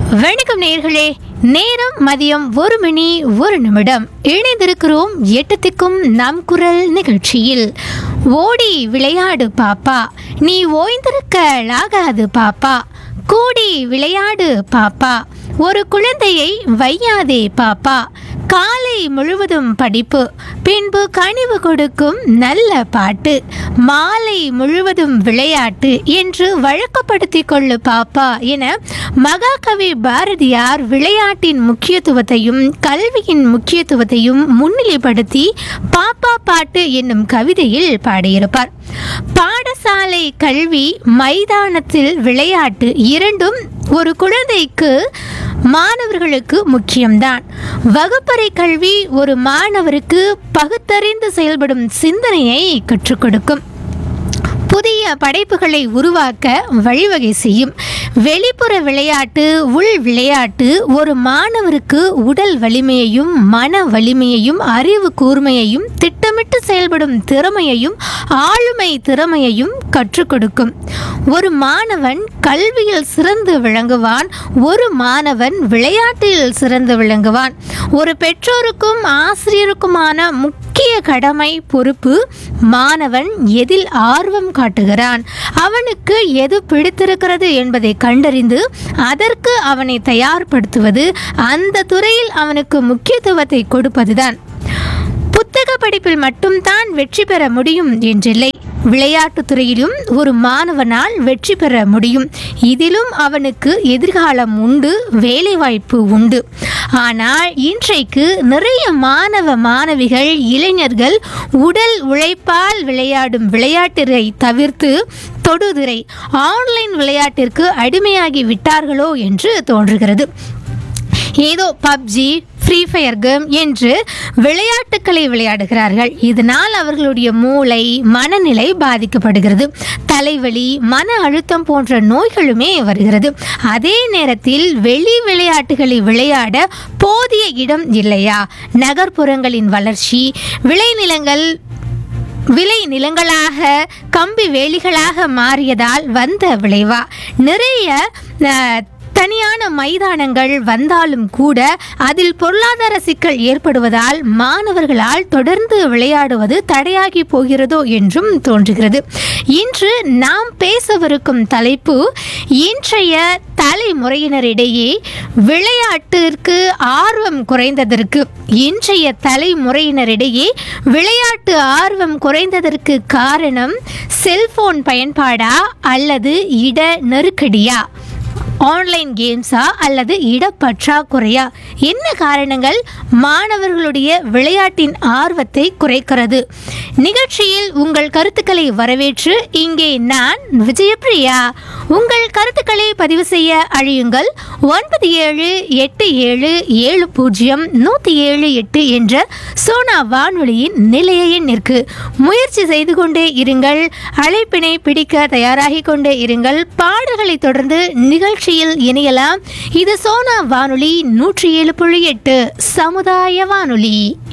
வணக்கம் நேர்களே நேரம் மதியம் ஒரு மணி ஒரு நிமிடம் இணைந்திருக்கிறோம் எட்டத்திற்கும் நம் குரல் நிகழ்ச்சியில் ஓடி விளையாடு பாப்பா நீ ஓய்ந்திருக்கலாகாது பாப்பா கூடி விளையாடு பாப்பா ஒரு குழந்தையை வையாதே பாப்பா காலை முழுவதும் படிப்பு பின்பு கனிவு கொடுக்கும் நல்ல பாட்டு மாலை முழுவதும் விளையாட்டு என்று வழக்கப்படுத்திக் கொள்ளு பாப்பா என மகாகவி பாரதியார் விளையாட்டின் முக்கியத்துவத்தையும் கல்வியின் முக்கியத்துவத்தையும் முன்னிலைப்படுத்தி பாப்பா பாட்டு என்னும் கவிதையில் பாடியிருப்பார் பாடசாலை கல்வி மைதானத்தில் விளையாட்டு இரண்டும் ஒரு குழந்தைக்கு மாணவர்களுக்கு முக்கியம்தான் வகுப்பறை கல்வி ஒரு மாணவருக்கு பகுத்தறிந்து செயல்படும் சிந்தனையை கற்றுக் கொடுக்கும் புதிய படைப்புகளை உருவாக்க வழிவகை செய்யும் வெளிப்புற விளையாட்டு உள் விளையாட்டு ஒரு மாணவருக்கு உடல் வலிமையையும் மன வலிமையையும் அறிவு கூர்மையையும் திட்டமிட்டு செயல்படும் திறமையையும் ஆளுமை திறமையையும் கற்றுக் கொடுக்கும் ஒரு மாணவன் கல்வியில் சிறந்து விளங்குவான் ஒரு மாணவன் விளையாட்டில் சிறந்து விளங்குவான் ஒரு பெற்றோருக்கும் ஆசிரியருக்குமான முக்கிய கடமை பொறுப்பு மாணவன் எதில் ஆர்வம் காட்டுகிறான் அவனுக்கு எது பிடித்திருக்கிறது என்பதை கண்டறிந்து அதற்கு அவனை தயார்படுத்துவது அந்த துறையில் அவனுக்கு முக்கியத்துவத்தை கொடுப்பதுதான் புத்தக படிப்பில் மட்டும்தான் வெற்றி பெற முடியும் என்றில்லை விளையாட்டுத் துறையிலும் ஒரு மாணவனால் வெற்றி பெற முடியும் இதிலும் அவனுக்கு எதிர்காலம் உண்டு வேலைவாய்ப்பு உண்டு ஆனால் இன்றைக்கு நிறைய மாணவ மாணவிகள் இளைஞர்கள் உடல் உழைப்பால் விளையாடும் விளையாட்டினை தவிர்த்து தொடுதிரை ஆன்லைன் விளையாட்டிற்கு அடிமையாகி விட்டார்களோ என்று தோன்றுகிறது ஏதோ பப்ஜி ஃப்ரீ ஃபயர் கேம் என்று விளையாட்டுக்களை விளையாடுகிறார்கள் இதனால் அவர்களுடைய மூளை மனநிலை பாதிக்கப்படுகிறது தலைவலி மன அழுத்தம் போன்ற நோய்களுமே வருகிறது அதே நேரத்தில் வெளி விளையாட்டுகளை விளையாட போதிய இடம் இல்லையா நகர்ப்புறங்களின் வளர்ச்சி விளைநிலங்கள் விளை நிலங்களாக கம்பி வேலிகளாக மாறியதால் வந்த விளைவா நிறைய அஹ், தனியான மைதானங்கள் வந்தாலும் கூட அதில் பொருளாதார சிக்கல் ஏற்படுவதால் மாணவர்களால் தொடர்ந்து விளையாடுவது தடையாகி போகிறதோ என்றும் தோன்றுகிறது இன்று நாம் பேசவிருக்கும் தலைப்பு இன்றைய தலைமுறையினரிடையே விளையாட்டிற்கு ஆர்வம் குறைந்ததற்கு இன்றைய தலைமுறையினரிடையே விளையாட்டு ஆர்வம் குறைந்ததற்கு காரணம் செல்போன் பயன்பாடா அல்லது இட நெருக்கடியா ஆன்லைன் கேம்ஸா அல்லது இடப்பற்றாக்குறையா என்ன காரணங்கள் மாணவர்களுடைய விளையாட்டின் ஆர்வத்தை குறைக்கிறது நிகழ்ச்சியில் உங்கள் கருத்துக்களை வரவேற்று இங்கே நான் விஜயபிரியா உங்கள் கருத்துக்களை பதிவு செய்ய அழியுங்கள் ஒன்பது ஏழு எட்டு ஏழு ஏழு பூஜ்ஜியம் நூற்றி ஏழு எட்டு என்ற சோனா வானொலியின் நிலைய எண்ணிற்கு முயற்சி செய்து கொண்டே இருங்கள் அழைப்பினை பிடிக்க தயாராகி கொண்டே இருங்கள் பாடல்களை தொடர்ந்து நிகழ்ச்சியில் இணையலாம் இது சோனா வானொலி நூற்றி ஏழு புள்ளி எட்டு சமுதாய வானொலி